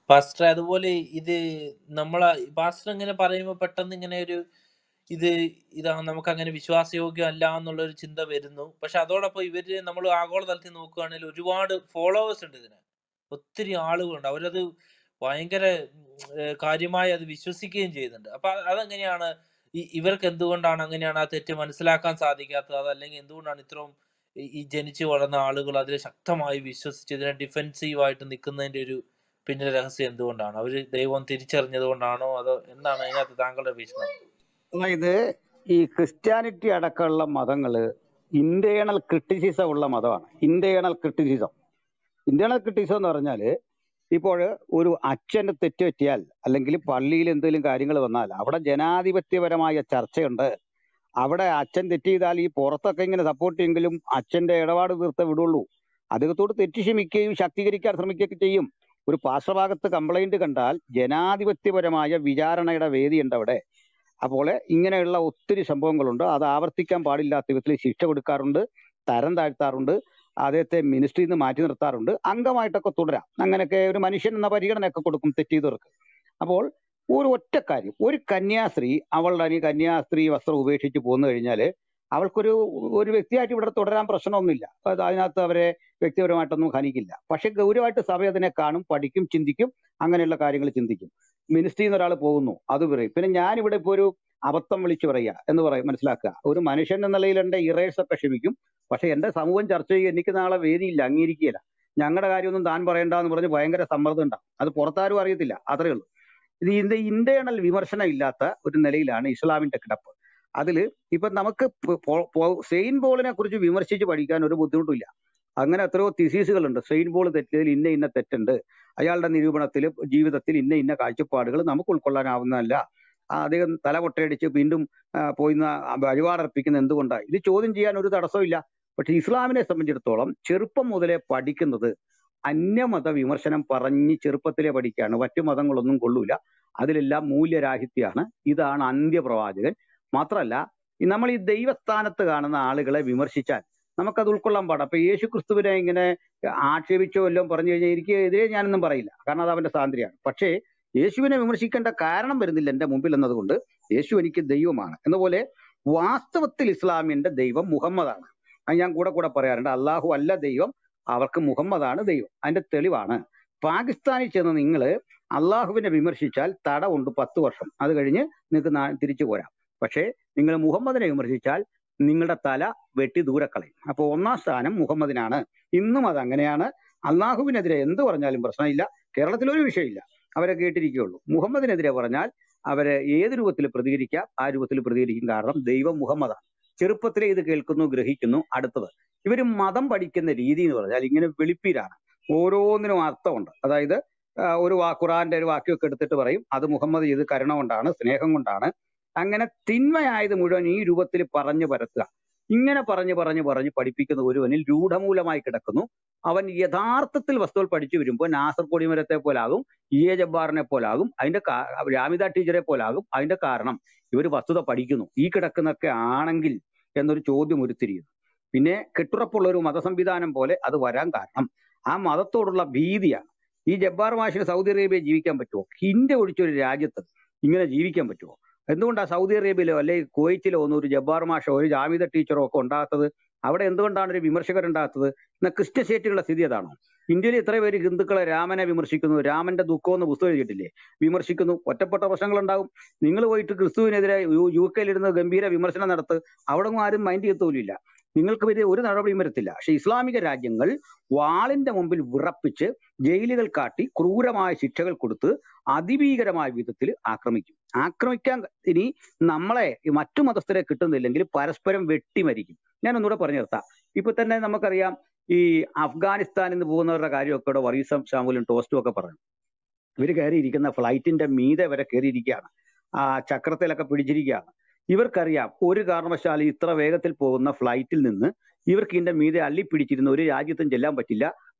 pastor അതുപോലെ ഇത് നമ്മളെ പാസ്റ്റർ ഇങ്ങനെ പറയുമ്പോൾ പെട്ടെന്ന് ഇങ്ങനെ ഒരു ഇത് ഇതാ നമുക്ക് അങ്ങനെ വിശ്വാസയോഗ്യം അല്ല എന്നുള്ള ഒരു ചിന്ത വരുന്നു പക്ഷെ അതോടൊപ്പം ഇവര് നമ്മൾ ആഗോളതലത്തിൽ നോക്കുകയാണെങ്കിൽ ഒരുപാട് ഫോളോവേഴ്സ് ഉണ്ട് ഇതിന് ഒത്തിരി ആളുകളുണ്ട് അവരത് ഭയങ്കര ഏഹ്, കാര്യമായി അത് വിശ്വസിക്കുകയും ചെയ്യുന്നുണ്ട് അപ്പൊ അ- അതെങ്ങനെയാണ് ഈ ഇവർക്ക് എന്തുകൊണ്ടാണ് അങ്ങനെയാണ് ആ തെറ്റ് മനസ്സിലാക്കാൻ സാധിക്കാത്തത് അതല്ലെങ്കിൽ എന്തുകൊണ്ടാണ് ഇത്രയും ഈ ഈ ജനിച്ചു വളർന്ന ആളുകൾ അതിൽ ശക്തമായി വിശ്വസിച്ച് ഇതിനെ ഡിഫെൻസീവായിട്ട് നിൽക്കുന്നതിന്റെ ഒരു പിന്നിലെ രഹസ്യം എന്തുകൊണ്ടാണ് അവര് ദൈവം തിരിച്ചറിഞ്ഞത് കൊണ്ടാണോ അതോ എന്താണ് അതിനകത്ത് താങ്കളുടെ വീക്ഷണം അതായത് ഈ ക്രിസ്ത്യാനിറ്റി അടക്കമുള്ള മതങ്ങള് ഇന്റേണൽ ക്രിട്ടിസിസം ഉള്ള മതമാണ് ഇന്റേണൽ ക്രിട്ടിസിസം ഇന്റേണൽ ക്രിട്ടിസിസം എന്ന് പറഞ്ഞാല് ഇപ്പോൾ ഒരു അച്ഛന് തെറ്റ് പറ്റിയാൽ അല്ലെങ്കിൽ പള്ളിയിൽ എന്തെങ്കിലും കാര്യങ്ങൾ വന്നാൽ അവിടെ ജനാധിപത്യപരമായ ചർച്ചയുണ്ട് അവിടെ അച്ഛൻ തെറ്റ് ചെയ്താൽ ഈ പുറത്തൊക്കെ ഇങ്ങനെ സപ്പോർട്ട് ചെയ്യെങ്കിലും അച്ഛന്റെ ഇടപാട് തീർത്തേ വിടുള്ളൂ അദ്ദേഹത്തോട് തെറ്റ് ക്ഷമിക്കുകയും ശാക്തീകരിക്കാൻ ശ്രമിക്കുകയൊക്കെ ചെയ്യും ഒരു പാർശ്വഭാഗത്ത് കംപ്ലൈന്റ് കണ്ടാൽ ജനാധിപത്യപരമായ വിചാരണയുടെ വേദിയുണ്ട് അവിടെ അപ്പോൾ ഇങ്ങനെയുള്ള ഒത്തിരി സംഭവങ്ങളുണ്ട് അത് ആവർത്തിക്കാൻ പാടില്ലാത്ത വിധത്തിൽ ശിക്ഷ കൊടുക്കാറുണ്ട് തരം താഴ്ത്താറുണ്ട് അദ്ദേഹത്തെ മിനിസ്ട്രിയിൽ നിന്ന് മാറ്റി നിർത്താറുണ്ട് അംഗമായിട്ടൊക്കെ തുടരാം അങ്ങനെയൊക്കെ ഒരു മനുഷ്യൻ എന്ന പരിഗണനയൊക്കെ കൊടുക്കും തെറ്റ് ചെയ്തവർക്ക് അപ്പോൾ ഒരു ഒറ്റ കാര്യം ഒരു കന്യാസ്ത്രീ അവളുടെ ഈ കന്യാസ്ത്രീ വസ്ത്രം ഉപേക്ഷിച്ച് പോന്നു കഴിഞ്ഞാൽ അവൾക്കൊരു ഒരു വ്യക്തിയായിട്ട് ഇവിടെ തുടരാൻ പ്രശ്നമൊന്നുമില്ല അത് അതിനകത്ത് അവരെ വ്യക്തിപരമായിട്ടൊന്നും ഹനിക്കില്ല പക്ഷെ ഗൗരവമായിട്ട് സഭ അതിനെ കാണും പഠിക്കും ചിന്തിക്കും അങ്ങനെയുള്ള കാര്യങ്ങൾ ചിന്തിക്കും മിനിസ്ട്രിയിൽ നിന്ന് ഒരാൾ പോകുന്നു അത് പറയും പിന്നെ ഞാനിവിടെ ഇപ്പോൾ ഒരു അബദ്ധം വിളിച്ചു പറയുക എന്ന് പറയും മനസ്സിലാക്കുക ഒരു മനുഷ്യൻ എന്ന നിലയിൽ എൻ്റെ ഇറേഴ്സ് ഒക്കെ ക്ഷമിക്കും പക്ഷെ എന്റെ സമൂഹം ചർച്ച ചെയ്യുക എനിക്ക് നാളെ വേദിയില്ല അംഗീകരിക്കുകയില്ല ഞങ്ങളുടെ കാര്യമൊന്നും താൻ പറയണ്ട എന്ന് പറഞ്ഞ് ഭയങ്കര സമ്മർദ്ദം ഉണ്ടാവും അത് പുറത്താരും അറിയത്തില്ല അത്രേ ഉള്ളൂ ഇത് ഇതിന്റെ ഇന്റേണൽ വിമർശനം ഇല്ലാത്ത ഒരു നിലയിലാണ് ഇസ്ലാമിന്റെ കിടപ്പ് അതില് ഇപ്പൊ നമുക്ക് പോ- പോ- പോ- സെയിൻ ബോളിനെ കുറിച്ച് വിമർശിച്ച് പഠിക്കാൻ ഒരു ബുദ്ധിമുട്ടില്ല അങ്ങനെ എത്രയോ തിസീസുകളുണ്ട് സെയിൻ ബോൾ തെറ്റിയതിൽ ഇന്ന ഇന്ന തെറ്റുണ്ട് അയാളുടെ നിരൂപണത്തിൽ ജീവിതത്തിൽ ഇന്ന ഇന്ന കാഴ്ചപ്പാടുകൾ നമുക്ക് ഉൾക്കൊള്ളാനാവുന്നതല്ല ആ, അദ്ദേഹം തല കൊട്ടയടിച്ച് വീണ്ടും ആ, പോയി ന- വഴിപാടർപ്പിക്കുന്ന എന്തുകൊണ്ടാണ് ഇത് ചോദ്യം ചെയ്യാൻ ഒരു തടസ്സമില്ല പക്ഷെ ഇസ്ലാമിനെ സംബന്ധിച്ചിടത്തോളം ചെറുപ്പം മുതലേ പഠിക്കുന്നത് അന്യമത വിമർശനം പറഞ്ഞ് ചെറുപ്പത്തിലേ പഠിക്കുകയാണ് മറ്റു മതങ്ങളൊന്നും കൊള്ളൂല അതിലെല്ലാം മൂല്യരാഹിത്യമാണ് ഇതാണ് അന്ത്യപ്രവാചകൻ മാത്രമല്ല ഈ നമ്മൾ ഈ ദൈവസ്ഥാനത്ത് കാണുന്ന ആളുകളെ വിമർശിച്ചാൽ നമുക്കത് ഉൾക്കൊള്ളാൻ പാടാം അപ്പൊ യേശു ക്രിസ്തുവിനെ ഇങ്ങനെ ആക്ഷേപിച്ചോ വല്ലതും പറഞ്ഞു കഴിഞ്ഞാൽ എനിക്ക് എതിരെ ഞാനൊന്നും പറയില്ല കാരണം അത് അവന്റെ സ്വാതന്ത്ര്യമാണ് പക്ഷേ യേശുവിനെ വിമർശിക്കേണ്ട കാരണം വരുന്നില്ല എന്റെ മുമ്പിൽ എന്നതുകൊണ്ട് യേശു എനിക്ക് ദൈവമാണ് എന്നപോലെ വാസ്തവത്തിൽ ഇസ്ലാമിന്റെ ദൈവം മുഹമ്മദാണ് അത് ഞാൻ കൂടെ കൂടെ പറയാറുണ്ട് അള്ളാഹു അല്ല ദൈവം അവർക്ക് മുഹമ്മദാണ് ദൈവം അതിന്റെ തെളിവാണ് പാകിസ്ഥാനിൽ ചെന്ന് നിങ്ങൾ അള്ളാഹുവിനെ വിമർശിച്ചാൽ തടവുണ്ട് പത്ത് വർഷം അത് കഴിഞ്ഞ് നിങ്ങൾക്ക് നാ- തിരിച്ചു പോരാം പക്ഷേ നിങ്ങൾ മുഹമ്മദിനെ വിമർശിച്ചാൽ നിങ്ങളുടെ തല വെട്ടി ദൂരെ കളയും അപ്പോൾ ഒന്നാം സ്ഥാനം മുഹമ്മദിനാണ് ഇന്നും അത് അങ്ങനെയാണ് അള്ളാഹുവിനെതിരെ എന്ത് പറഞ്ഞാലും പ്രശ്നമില്ല കേരളത്തിൽ ഒരു വിഷയമില്ല അവരെ കേട്ടിരിക്കുകയുള്ളൂ മുഹമ്മദിനെതിരെ പറഞ്ഞാൽ അവരെ ഏത് രൂപത്തിൽ പ്രതികരിക്കാം ആ രൂപത്തിൽ പ്രതികരിക്കും കാരണം ദൈവം മുഹമ്മദാണ് ചെറുപ്പത്തിലേ ഇത് കേൾക്കുന്നു ഗ്രഹിക്കുന്നു അടുത്തത് ഇവര് മതം പഠിക്കുന്ന രീതി എന്ന് പറഞ്ഞാൽ ഇങ്ങനെ വെളിപ്പീരാണ് ഓരോന്നിനും അർത്ഥമുണ്ട് അതായത് ആ, ഒരു വാ ഖുറാന്റെ ഒരു വാക്യമൊക്കെ എടുത്തിട്ട് പറയും അത് മുഹമ്മദ് ചെയ്ത് കരുണ കൊണ്ടാണ് സ്നേഹം കൊണ്ടാണ് അങ്ങനെ തിന്മയായത് മുഴുവൻ ഈ രൂപത്തിൽ പറഞ്ഞു പരത്തുക ഇങ്ങനെ പറഞ്ഞു പറഞ്ഞു പറഞ്ഞ് പഠിപ്പിക്കുന്ന ഒരുവനിൽ രൂഢമൂലമായി കിടക്കുന്നു അവൻ യഥാർത്ഥത്തിൽ വസ്തുക്കൾ പഠിച്ചു വരുമ്പോൾ നാസർ കൊടിമരത്തെ പോലാകും ഇ എ ജബ്ബാറിനെ പോലാകും അതിന്റെ കാ- രാമിത ടീച്ചറെ പോലാകും അതിന്റെ കാരണം ഇവർ വസ്തുത പഠിക്കുന്നു ഈ കിടക്കുന്നൊക്കെ ആണെങ്കിൽ എന്നൊരു ചോദ്യം ഉരുത്തിരിയുന്നു പിന്നെ കെട്ടുറപ്പുള്ള ഒരു മതസംവിധാനം പോലെ അത് വരാൻ കാരണം ആ മതത്തോടുള്ള ഭീതിയാണ് ഈ ജബ്ബാർ മാഷിന് സൗദി അറേബ്യ ജീവിക്കാൻ പറ്റുമോ ഇന്ത്യ ഒഴിച്ചൊരു രാജ്യത്ത് ഇങ്ങനെ ജീവിക്കാൻ പറ്റുമോ എന്തുകൊണ്ടാണ് സൗദി അറേബ്യയിലോ അല്ലെങ്കിൽ കുവൈറ്റിലോ ഒന്നും ഒരു ജബ്ബാർ മാഷോ ഒരു ജാമിദ ടീച്ചറോ ഒക്കെ ഉണ്ടാകാത്തത് അവിടെ എന്തുകൊണ്ടാണ് ഒരു വിമർശകരുണ്ടാകാത്തത് എന്നാൽ ക്രിസ്ത്യൻ സ്റ്റേറ്റുകളുടെ സ്ഥിതി അതാണോ ഇന്ത്യയിൽ ഇത്ര പേര് ഹിന്ദുക്കളെ രാമനെ വിമർശിക്കുന്നു രാമന്റെ ദുഃഖം എന്ന് പുസ്തകം എഴുതിയിട്ടില്ലേ വിമർശിക്കുന്നു ഒറ്റപ്പെട്ട പ്രശ്നങ്ങളുണ്ടാവും നിങ്ങൾ പോയിട്ട് ക്രിസ്തുവിനെതിരെ യു യു കെയിലിരുന്ന് ഗംഭീര വിമർശനം നടത്ത് അവിടെ ഒന്നും ആരും മൈൻഡ് ചെയ്യത്തോലില്ല നിങ്ങൾക്ക് വരെ ഒരു നടപടിയും വരത്തില്ല പക്ഷെ ഇസ്ലാമിക രാജ്യങ്ങൾ വാളിന്റെ മുമ്പിൽ വിറപ്പിച്ച് ജയിലുകൾ കാട്ടി ക്രൂരമായ ശിക്ഷകൾ കൊടുത്ത് അതിഭീകരമായ വിധത്തിൽ ആക്രമിക്കും ആക്രമിക്കാൻ ഇനി നമ്മളെ ഈ മറ്റു മതസ്ഥരെ കിട്ടുന്നില്ലെങ്കിൽ പരസ്പരം വെട്ടിമരിക്കും ഞാൻ ഒന്നുകൂടെ പറഞ്ഞു നിർത്താം ഇപ്പൊ തന്നെ നമുക്കറിയാം ഈ അഫ്ഗാനിസ്ഥാനിൽ നിന്ന് പോകുന്നവരുടെ കാര്യമൊക്കെ ഇവിടെ വറീസം ഷാമുലും ടോസ്റ്റും ഒക്കെ പറഞ്ഞു ഇവര് കയറിയിരിക്കുന്ന ഫ്ലൈറ്റിന്റെ മീതെ വരെ കയറിയിരിക്കുകയാണ് ആ ചക്രത്തിലൊക്കെ പിടിച്ചിരിക്കുകയാണ് ഇവർക്കറിയാം ഒരു കാരണവശാലും ഇത്ര വേഗത്തിൽ പോകുന്ന ഫ്ലൈറ്റിൽ നിന്ന് ഇവർക്ക് ഇതിന്റെ മീതെ അള്ളിപ്പിടിച്ചിരുന്ന ഒരു രാജ്യത്തും ചെല്ലാൻ പറ്റില്ല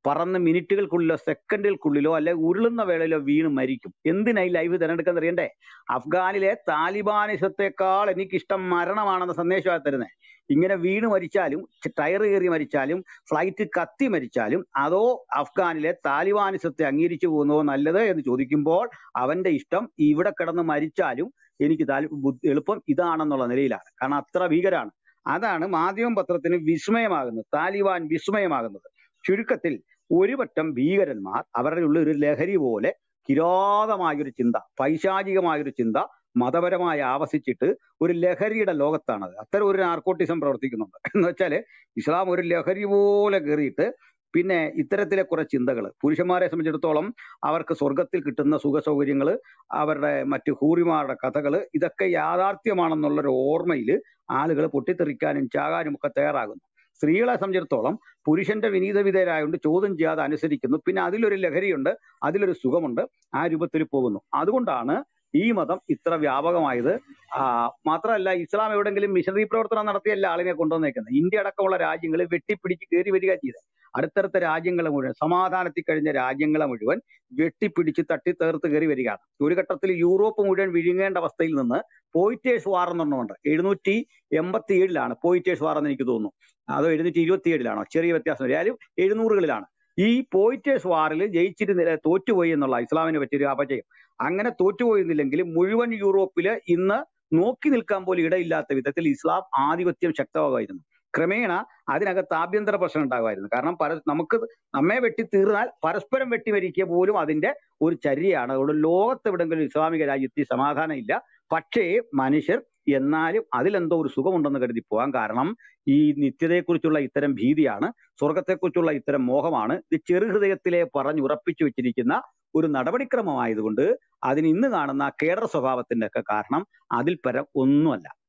പറന്ന് മിനിറ്റുകൾക്കുള്ളിലോ സെക്കൻഡുകൾക്കുള്ളിലോ അല്ലെ ഉരുളുന്ന വേളയിലോ വീണ് മരിക്കും എന്തിനാ ഈ ലൈഫ് തിരഞ്ഞെടുക്കാൻ അറിയണ്ടേ അഫ്ഗാനിലെ താലിബാനിസത്തെക്കാൾ എനിക്കിഷ്ടം മരണമാണെന്ന സന്ദേശമാണ് തരുന്നത് ഇങ്ങനെ വീണ് മരിച്ചാലും ടയർ കയറി മരിച്ചാലും ഫ്ലൈറ്റ് കത്തി മരിച്ചാലും അതോ അഫ്ഗാനിലെ താലിബാനിസത്തെ അംഗീകരിച്ചു പോകുന്നതോ നല്ലത് എന്ന് ചോദിക്കുമ്പോൾ അവന്റെ ഇഷ്ടം ഇവിടെ കിടന്ന് മരിച്ചാലും എനിക്ക് താല്പ ബുദ്ധി- എളുപ്പം ഇതാണെന്നുള്ള നിലയിലാണ് കാരണം അത്ര ഭീകരാണ് അതാണ് മാധ്യമം പത്രത്തിന് വിസ്മയമാകുന്നത് താലിബാൻ വിസ്മയമാകുന്നത് ചുരുക്കത്തിൽ ഒരു പറ്റം ഭീകരന്മാർ അവരുടെ ഉള്ളിൽ ഒരു ലഹരി പോലെ കിരാതമായൊരു ചിന്ത പൈശാചികമായൊരു ചിന്ത മതപരമായി ആവസിച്ചിട്ട് ഒരു ലഹരിയുടെ ലോകത്താണത് അത്തരം ഒരു നാർക്കോട്ടിസം പ്രവർത്തിക്കുന്നുണ്ട് എന്ന് വെച്ചാൽ ഇസ്ലാം ഒരു ലഹരി പോലെ കയറിയിട്ട് പിന്നെ ഇത്തരത്തിലെ കുറെ ചിന്തകൾ പുരുഷന്മാരെ സംബന്ധിച്ചിടത്തോളം അവർക്ക് സ്വർഗത്തിൽ കിട്ടുന്ന സുഖ സൗകര്യങ്ങൾ അവരുടെ മറ്റു ഹൂറിമാരുടെ കഥകൾ ഇതൊക്കെ യാഥാർത്ഥ്യമാണെന്നുള്ളൊരു ഓർമ്മയിൽ ആളുകൾ പൊട്ടിത്തെറിക്കാനും ചാകാനും ഒക്കെ തയ്യാറാകുന്നു സ്ത്രീകളെ സംബന്ധിച്ചിടത്തോളം പുരുഷന്റെ വിനീത വിധേയരായതുകൊണ്ട് ചോദ്യം ചെയ്യാതെ അനുസരിക്കുന്നു പിന്നെ അതിലൊരു ലഹരിയുണ്ട് അതിലൊരു സുഖമുണ്ട് ആ രൂപത്തിൽ പോകുന്നു അതുകൊണ്ടാണ് ഈ മതം ഇത്ര വ്യാപകമായത് ആ, മാത്രമല്ല ഇസ്ലാം എവിടെങ്കിലും മിഷണറി പ്രവർത്തനം നടത്തിയല്ല ആളിനെ കൊണ്ടുവന്നേക്കുന്നത് ഇന്ത്യ അടക്കമുള്ള രാജ്യങ്ങൾ വെട്ടിപ്പിടിച്ച് കയറി വരിക ചെയ്തത് അടുത്തടുത്ത രാജ്യങ്ങളെ മുഴുവൻ സമാധാനത്തിൽ കഴിഞ്ഞ രാജ്യങ്ങളെ മുഴുവൻ വെട്ടിപ്പിടിച്ച് തട്ടി തേർത്ത് കയറി വരികയാണ് ഒരു ഘട്ടത്തിൽ യൂറോപ്പ് മുഴുവൻ വിഴുങ്ങേണ്ട അവസ്ഥയിൽ നിന്ന് പോയിറ്റേഴ്സ് വാർ എന്നുണ്ട് എഴുന്നൂറ്റി എൺപത്തി ഏഴിലാണ് പോയിറ്റേഴ്സ് വാർ എന്ന് എനിക്ക് തോന്നുന്നു അതോ എഴുന്നൂറ്റി ഇരുപത്തി ഏഴിലാണോ ചെറിയ വ്യത്യാസം ഏതായാലും എഴുന്നൂറുകളിലാണ് ഈ പോയിറ്റേഴ്സ് വാറിൽ ജയിച്ചിരുന്നില്ല തോറ്റുപോയി എന്നുള്ള ഇസ്ലാമിനെ പറ്റിയൊരു അപജയം അങ്ങനെ തോറ്റുപോയിരുന്നില്ലെങ്കിൽ മുഴുവൻ യൂറോപ്പില് ഇന്ന് നോക്കി നിൽക്കാൻ പോലും ഇടയില്ലാത്ത വിധത്തിൽ ഇസ്ലാം ആധിപത്യം ശക്തമാകുമായിരുന്നു ക്രമേണ അതിനകത്ത് ആഭ്യന്തര പ്രശ്നം ഉണ്ടാകുമായിരുന്നു കാരണം പര നമുക്ക് നമ്മെ വെട്ടി തീർന്നാൽ പരസ്പരം വെട്ടി മരിക്കുക പോലും അതിന്റെ ഒരു ചര്യയാണ് അതുകൊണ്ട് ലോകത്ത് എവിടെങ്കിലും ഇസ്ലാമിക രാജ്യത്ത് ഈ സമാധാനം ഇല്ല പക്ഷേ മനുഷ്യർ എന്നാലും അതിലെന്തോ ഒരു സുഖമുണ്ടെന്ന് കരുതി പോകാൻ കാരണം ഈ നിത്യതയെക്കുറിച്ചുള്ള ഇത്തരം ഭീതിയാണ് സ്വർഗത്തെക്കുറിച്ചുള്ള ഇത്തരം മോഹമാണ് ഇത് ചെറുഹൃദയത്തിലെ പറഞ്ഞുറപ്പിച്ചു വെച്ചിരിക്കുന്ന ഒരു നടപടിക്രമമായതുകൊണ്ട് അതിന് ഇന്ന് കാണുന്ന ആ കേഡർ സ്വഭാവത്തിന്റെ ഒക്കെ കാരണം അതിൽ പരം ഒന്നുമല്ല